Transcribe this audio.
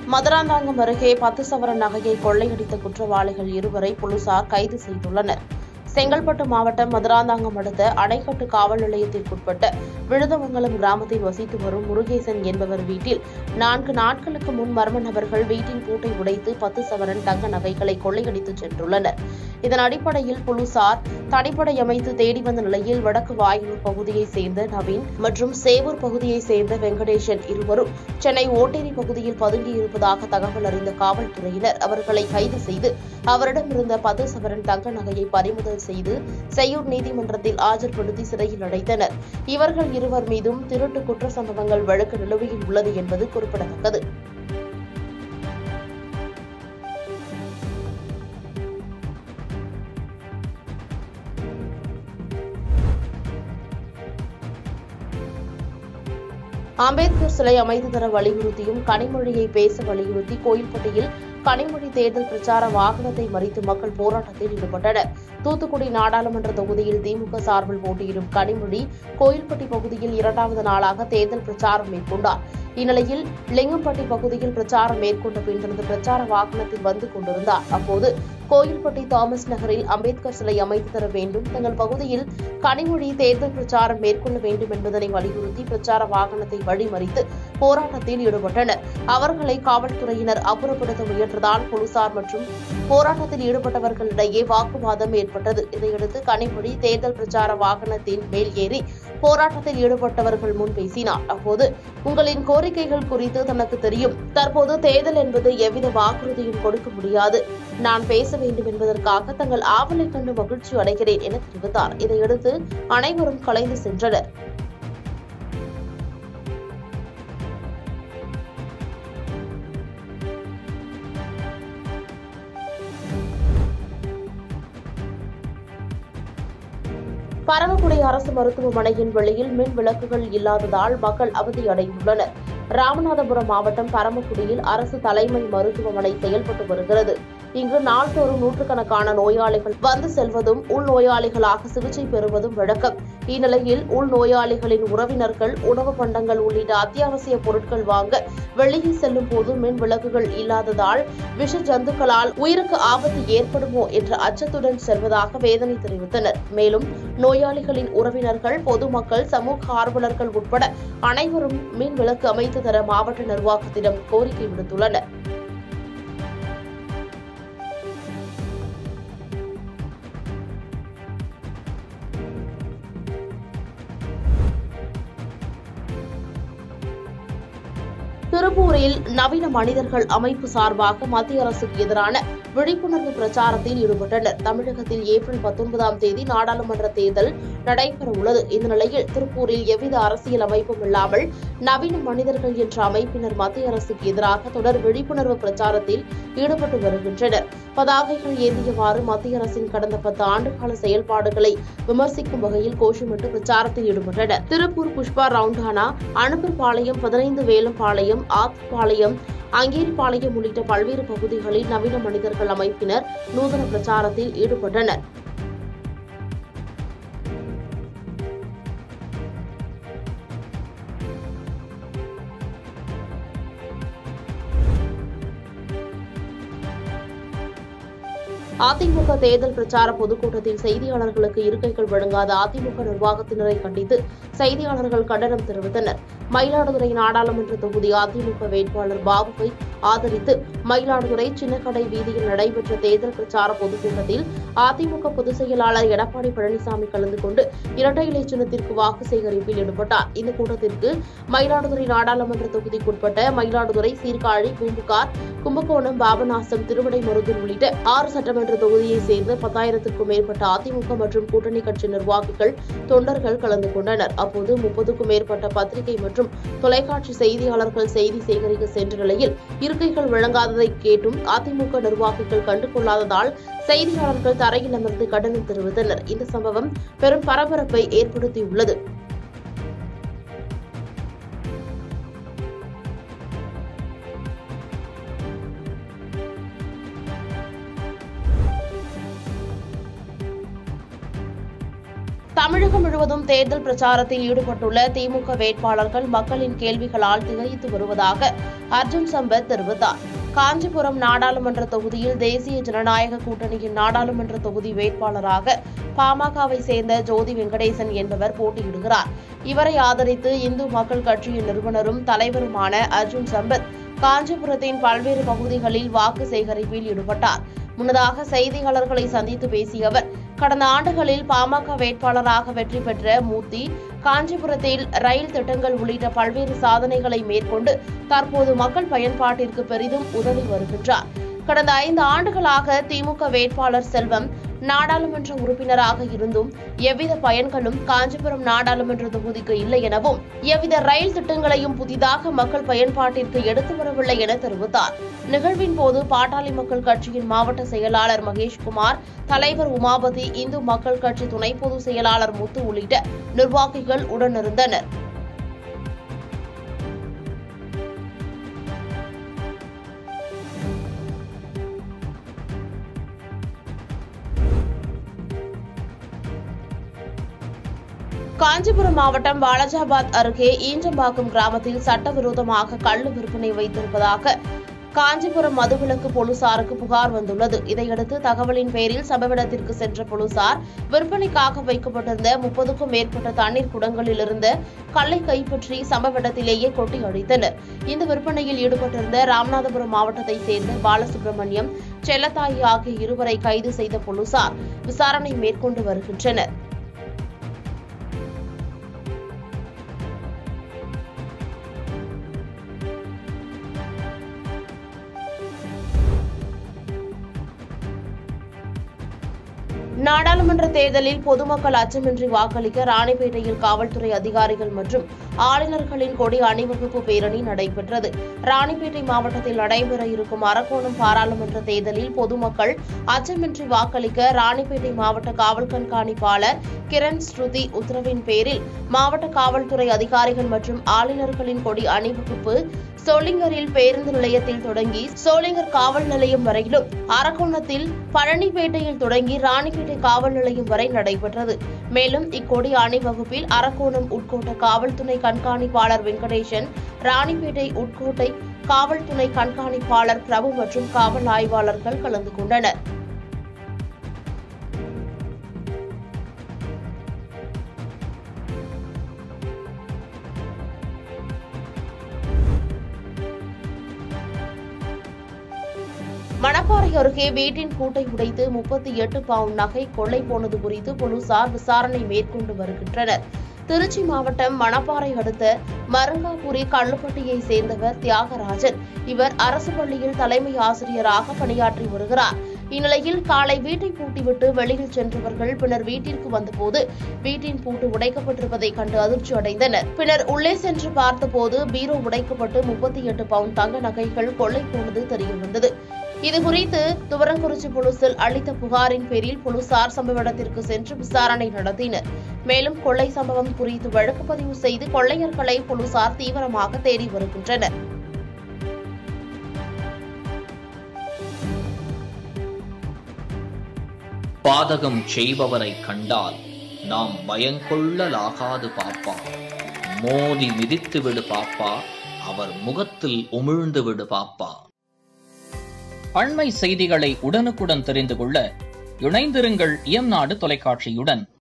மதுராந்தாங்கம் அருகே பத்து சவரன் நகையை கொள்ளையடித்த குற்றவாளிகள் இருவரை போலீசார் கைது செய்துள்ளனர் செங்கல்பட்டு மாவட்டம் மதுராந்தாங்கம் அடுத்த அணைக்கட்டு காவல் நிலையத்திற்குட்பட்ட விழுதமங்கலம் கிராமத்தில் வசித்து வரும் முருகேசன் என்பவர் வீட்டில் நான்கு நாட்களுக்கு முன் மர்ம நபர்கள் வீட்டின் பூட்டை உடைத்து பத்து சவரன் தங்க நகைகளை கொள்ளையடித்து சென்றுள்ளனர் இதன் அடிப்படையில் போலீசார் தனிப்படை அமைத்து தேடி வந்த நிலையில் வடக்கு வாயூர் பகுதியைச் சேர்ந்த நவீன் மற்றும் சேவூர் பகுதியைச் சேர்ந்த வெங்கடேசன் இருவரும் சென்னை ஓட்டேரி பகுதியில் பதுங்கியிருப்பதாக தகவல் அறிந்த காவல்துறையினர் அவர்களை கைது செய்து அவரிடமிருந்த பத்து சவரன் தங்க நகையை பறிமுதல் செய்து செய்யூர் நீதிமன்றத்தில் ஆஜர்படுத்தி சிறையில் அடைத்தனர் இவர்கள் இருவர் மீதும் திருட்டு குற்ற சம்பவங்கள் வழக்கு நிலுவையில் உள்ளது என்பது குறிப்பிடத்தக்கது அம்பேத்கர் சிலை அமைத்து தர வலியுறுத்தியும் கனிமொழியை பேச வலியுறுத்தி கோயில்பட்டியில் கனிமொழி தேர்தல் பிரச்சார வாகனத்தை மறித்து மக்கள் போராட்டத்தில் ஈடுபட்டனர் தூத்துக்குடி நாடாளுமன்ற தொகுதியில் திமுக சார்பில் போட்டியிடும் கனிமொழி கோயில்பட்டி பகுதியில் இரண்டாவது நாளாக தேர்தல் பிரச்சாரம் மேற்கொண்டார் இந்நிலையில் லிங்கம்பட்டி பகுதியில் பிரச்சாரம் மேற்கொண்ட பின் தனது பிரச்சார வாகனத்தில் வந்து கொண்டிருந்தார் அப்போது கோயில்பட்டி தாமஸ் நகரில் அம்பேத்கர் சிலை அமைத்து தர வேண்டும் தங்கள் பகுதியில் கனிமொழி தேர்தல் பிரச்சாரம் மேற்கொள்ள வேண்டும் என்பதனை வலியுறுத்தி பிரச்சார வாகனத்தை வழிமறித்து போராட்டத்தில் ஈடுபட்டனர் அவர்களை காவல்துறையினர் அப்புறப்படுத்த முயன்றதால் போலீசார் மற்றும் போராட்டத்தில் ஈடுபட்டவர்களிடையே வாக்குவாதம் ஏற்பட்டது இதையடுத்து கனிமொழி தேர்தல் பிரச்சார வாகனத்தின் மேல் ஏறி போராட்டத்தில் ஈடுபட்டவர்கள் முன் பேசினார் அப்போது உங்களின் கோரிக்கைகள் குறித்து தனக்கு தெரியும் தற்போது தேர்தல் என்பது எவ்வித வாக்குறுதியும் கொடுக்க முடியாது நான் பேச வேண்டும் என்பதற்காக தங்கள் ஆவலை கண்டு மகிழ்ச்சி அடைகிறேன் என தெரிவித்தார் இதையடுத்து அனைவரும் கலைந்து சென்றனர் பரமக்குடி அரசு மருத்துவமனையின் வெளியில் மின் விளக்குகள் இல்லாததால் மக்கள் அவதியடைந்துள்ளனர் ராமநாதபுரம் மாவட்டம் பரமக்குடியில் அரசு தலைமை மருத்துவமனை செயல்பட்டு வருகிறது இங்கு நாள்தோறும் நூற்றுக்கணக்கான நோயாளிகள் வந்து செல்வதும் உள்நோயாளிகளாக சிகிச்சை பெறுவதும் வழக்கம் இந்நிலையில் உள்நோயாளிகளின் உறவினர்கள் உணவு பண்டங்கள் உள்ளிட்ட அத்தியாவசிய பொருட்கள் வாங்க வெளியே செல்லும் போது மின் விளக்குகள் இல்லாததால் விஷ ஜந்துக்களால் உயிருக்கு ஆபத்து ஏற்படுமோ என்ற அச்சத்துடன் செல்வதாக வேதனை தெரிவித்தனர் மேலும் நோயாளிகளின் உறவினர்கள் பொதுமக்கள் சமூக ஆர்வலர்கள் உட்பட அனைவரும் மின் விளக்கு அமைத்து தர மாவட்ட நிர்வாகத்திடம் கோரிக்கை விடுத்துள்ளனர் திருப்பூரில் நவீன மனிதர்கள் அமைப்பு சார்பாக மத்திய அரசுக்கு எதிரான விழிப்புணர்வு பிரச்சாரத்தில் ஈடுபட்டனர் தமிழகத்தில் ஏப்ரல் பத்தொன்பதாம் தேதி நாடாளுமன்ற தேர்தல் நடைபெற உள்ளது இந்த நிலையில் திருப்பூரில் எவ்வித அரசியல் அமைப்பும் இல்லாமல் நவீன மனிதர்கள் என்ற அமைப்பினர் மத்திய அரசுக்கு எதிராக தொடர் விழிப்புணர்வு பிரச்சாரத்தில் ஈடுபட்டு வருகின்றனர் பதாகைகள் ஏந்தியவாறு மத்திய அரசின் கடந்த பத்து ஆண்டுகால செயல்பாடுகளை விமர்சிக்கும் வகையில் கோஷமிட்டு பிரச்சாரத்தில் ஈடுபட்டனர் திருப்பூர் புஷ்பா ரவுண்டானா அனுப்பர்பாளையம் பதினைந்து வேலம்பாளையம் ஆத்துப்பாளையம் அங்கேரிபாளையம் உள்ளிட்ட பல்வேறு பகுதிகளில் நவீன மனிதர்கள் அமைப்பினர் நூதன பிரச்சாரத்தில் ஈடுபட்டனர் அதிமுக தேர்தல் பிரச்சார பொதுக்கூட்டத்தில் செய்தியாளர்களுக்கு இருக்கைகள் வழங்காத அதிமுக நிர்வாகத்தினரை கண்டித்து செய்தியாளர்கள் கண்டனம் தெரிவித்தனர் மயிலாடுதுறை நாடாளுமன்ற தொகுதி அதிமுக வேட்பாளர் பாபுவை ஆதரித்து மயிலாடுதுறை சின்னக்கடை வீதியில் நடைபெற்ற தேர்தல் பிரச்சார பொதுக்கூட்டத்தில் அதிமுக பொதுச் செயலாளர் எடப்பாடி பழனிசாமி கலந்து கொண்டு இரட்டை இலை சின்னத்திற்கு வாக்கு சேகரிப்பில் ஈடுபட்டார் இந்த கூட்டத்திற்கு மயிலாடுதுறை நாடாளுமன்ற தொகுதிக்குட்பட்ட மயிலாடுதுறை சீர்காழி பூம்புகார் கும்பகோணம் பாபநாசம் திருவிடைமருதூர் உள்ளிட்ட ஆறு சட்டமன்ற தொகுதியைச் சேர்ந்த பத்தாயிரத்திற்கும் மேற்பட்ட அதிமுக மற்றும் கூட்டணி கட்சி நிர்வாகிகள் தொண்டர்கள் கலந்து கொண்டனர் அப்போது முப்பதுக்கும் மேற்பட்ட பத்திரிகை மற்றும் தொலைக்காட்சி செய்தியாளர்கள் செய்தி சேகரிக்க சென்ற நிலையில் இருக்கைகள் வழங்காததை கேட்டும் அதிமுக நிர்வாகிகள் கண்டுகொள்ளாததால் செய்தியாளர்கள் தரையில் அமர்ந்து கண்டனம் தெரிவித்தனர் இந்த சம்பவம் பெரும் பரபரப்பை ஏற்படுத்தியுள்ளது தமிழகம் முழுவதும் தேர்தல் பிரச்சாரத்தில் ஈடுபட்டுள்ள திமுக வேட்பாளர்கள் மக்களின் கேள்விகளால் திகைத்து வருவதாக அர்ஜுன் சம்பத் தெரிவித்தார் காஞ்சிபுரம் நாடாளுமன்ற தொகுதியில் தேசிய ஜனநாயக கூட்டணியின் நாடாளுமன்ற தொகுதி வேட்பாளராக பாமகவை சேர்ந்த ஜோதி வெங்கடேசன் என்பவர் போட்டியிடுகிறார் இவரை ஆதரித்து இந்து மக்கள் கட்சியின் நிறுவனரும் தலைவருமான அர்ஜுன் சம்பத் காஞ்சிபுரத்தின் பல்வேறு பகுதிகளில் வாக்கு சேகரிப்பில் ஈடுபட்டார் முன்னதாக செய்தியாளர்களை சந்தித்து பேசிய அவர் கடந்த ஆண்டுகளில் பாமக வேட்பாளராக வெற்றி பெற்ற மூர்த்தி காஞ்சிபுரத்தில் ரயில் திட்டங்கள் உள்ளிட்ட பல்வேறு சாதனைகளை மேற்கொண்டு தற்போது மக்கள் பயன்பாட்டிற்கு பெரிதும் உதவி வருகின்றார் கடந்த ஐந்து ஆண்டுகளாக திமுக வேட்பாளர் செல்வம் நாடாளுமன்ற உறுப்பினராக இருந்தும் எவ்வித பயன்களும் காஞ்சிபுரம் நாடாளுமன்ற தொகுதிக்கு இல்லை எனவும் எவ்வித ரயில் திட்டங்களையும் புதிதாக மக்கள் பயன்பாட்டிற்கு எடுத்து வரவில்லை என தெரிவித்தார் நிகழ்வின் போது பாட்டாளி மக்கள் கட்சியின் மாவட்ட செயலாளர் மகேஷ்குமார் தலைவர் உமாபதி இந்து மக்கள் கட்சி துணை பொதுச் செயலாளர் முத்து உள்ளிட்ட நிர்வாகிகள் உடனிருந்தனர் காஞ்சிபுரம் மாவட்டம் வாலஜாபாத் அருகே ஈஞ்சம்பாக்கம் கிராமத்தில் சட்டவிரோதமாக கள்ளு விற்பனை வைத்திருப்பதாக காஞ்சிபுரம் மதுவிலக்கு போலீசாருக்கு புகார் வந்துள்ளது இதையடுத்து தகவலின் பேரில் சம்பவ இடத்திற்கு சென்ற போலீசார் விற்பனைக்காக வைக்கப்பட்டிருந்த முப்பதுக்கும் மேற்பட்ட தண்ணீர் குடங்களில் இருந்த கல்லை கைப்பற்றி சம்பவ இடத்திலேயே கொட்டி அடித்தனர் இந்த விற்பனையில் ஈடுபட்டிருந்த ராமநாதபுரம் மாவட்டத்தைச் சேர்ந்த பாலசுப்ரமணியம் செல்லத்தாயி ஆகிய இருவரை கைது செய்த போலீசார் விசாரணை மேற்கொண்டு வருகின்றனர் நாடாளுமன்ற தேர்தலில் பொதுமக்கள் அச்சமின்றி வாக்களிக்க ராணிப்பேட்டையில் காவல்துறை அதிகாரிகள் மற்றும் ஆளுநர்களின் கொடி அணிவகுப்பு பேரணி நடைபெற்றது ராணிப்பேட்டை மாவட்டத்தில் நடைபெற இருக்கும் அரக்கோணம் பாராளுமன்ற தேர்தலில் பொதுமக்கள் அச்சமின்றி வாக்களிக்க ராணிப்பேட்டை மாவட்ட காவல் கண்காணிப்பாளர் கிரண் ஸ்ருதி உத்தரவின் பேரில் மாவட்ட காவல்துறை அதிகாரிகள் மற்றும் ஆளுநர்களின் கொடி அணிவகுப்பு சோளிங்கரில் பேருந்து நிலையத்தில் தொடங்கி சோளிங்கர் காவல் நிலையம் வரையிலும் அரக்கோணத்தில் பழனிப்பேட்டையில் தொடங்கி ராணிப்பேட்டை காவல் நிலையம் வரை நடைபெற்றது மேலும் இக்கொடி அணிவகுப்பில் அரக்கோணம் உட்கோட்ட காவல் துணை கண்காணிப்பாளர் வெங்கடேசன் ராணிப்பேட்டை உட்கோட்டை காவல் துணை கண்காணிப்பாளர் பிரபு மற்றும் காவல் ஆய்வாளர்கள் கலந்து கொண்டனர் மணப்பாறை அருகே வீட்டின் பூட்டை உடைத்து முப்பத்தி எட்டு பவுண்ட் நகை கொள்ளை போனது குறித்து போலீசார் விசாரணை மேற்கொண்டு வருகின்றனர் திருச்சி மாவட்டம் மணப்பாறை அடுத்த மருங்காபுரி கள்ளுப்பட்டியை சேர்ந்தவர் தியாகராஜன் இவர் அரசு பள்ளியில் தலைமை ஆசிரியராக பணியாற்றி வருகிறார் இந்நிலையில் காலை வீட்டை பூட்டிவிட்டு வெளியில் சென்றவர்கள் பின்னர் வீட்டிற்கு வந்தபோது வீட்டின் பூட்டு உடைக்கப்பட்டிருப்பதை கண்டு அதிர்ச்சி அடைந்தனர் பின்னர் உள்ளே சென்று பார்த்தபோது பீரோ உடைக்கப்பட்டு முப்பத்தி எட்டு பவுண்ட் தங்க நகைகள் கொள்ளை போனது தெரியவந்தது இதுகுறித்து துவரங்குறிச்சி போலீசில் அளித்த புகாரின் பேரில் போலீசார் சம்பவ இடத்திற்கு சென்று விசாரணை நடத்தினர் மேலும் கொள்ளை சம்பவம் குறித்து வழக்கு பதிவு செய்து கொள்ளையர்களை போலீசார் தீவிரமாக தேடி வருகின்றனர் பாதகம் செய்பவரை கண்டால் நாம் பயங்கொள்ளலாகாது பாப்பா மோதி மிதித்து விடு பாப்பா அவர் முகத்தில் உமிழ்ந்து விடு பாப்பா அண்மை செய்திகளை உடனுக்குடன் தெரிந்து கொள்ள இணைந்திருங்கள் இயம்நாடு தொலைக்காட்சியுடன்